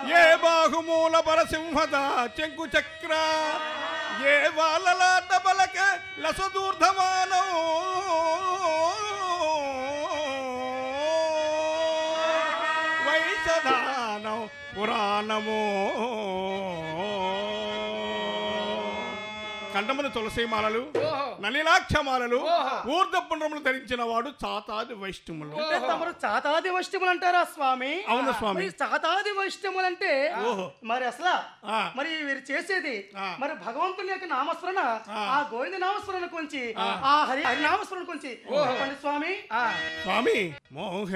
ఏ బాహుమూల పరసింహద చెంకు చక్ర ఏ వాళ్ళలాట బలక లసదూర్ధమానం వైశధానం పురాణము కంఠమున తులసి మాలలు ఓహో. నలినాక్ష మాలలు ఓహో. ఊర్ధపుండ్రములు ధరించిన వాడు చాతాది వైష్ణములు అంటే తమరు చాతాది వైష్ణములు అంటారా స్వామి అవును స్వామి. మరి చాతాది వైష్ణములు అంటే ఓహో. మరి అసలు ఆ. మరి వీరు చేసేది ఆ. మరి భగవంతుని యొక్క నామస్మరణ ఆ. ఆ గోవింద నామస్మరణ కొంచి ఆ హరి హరి నామస్మరణ కొంచి చెప్పండి స్వామి ఆ, స్వామి మోహ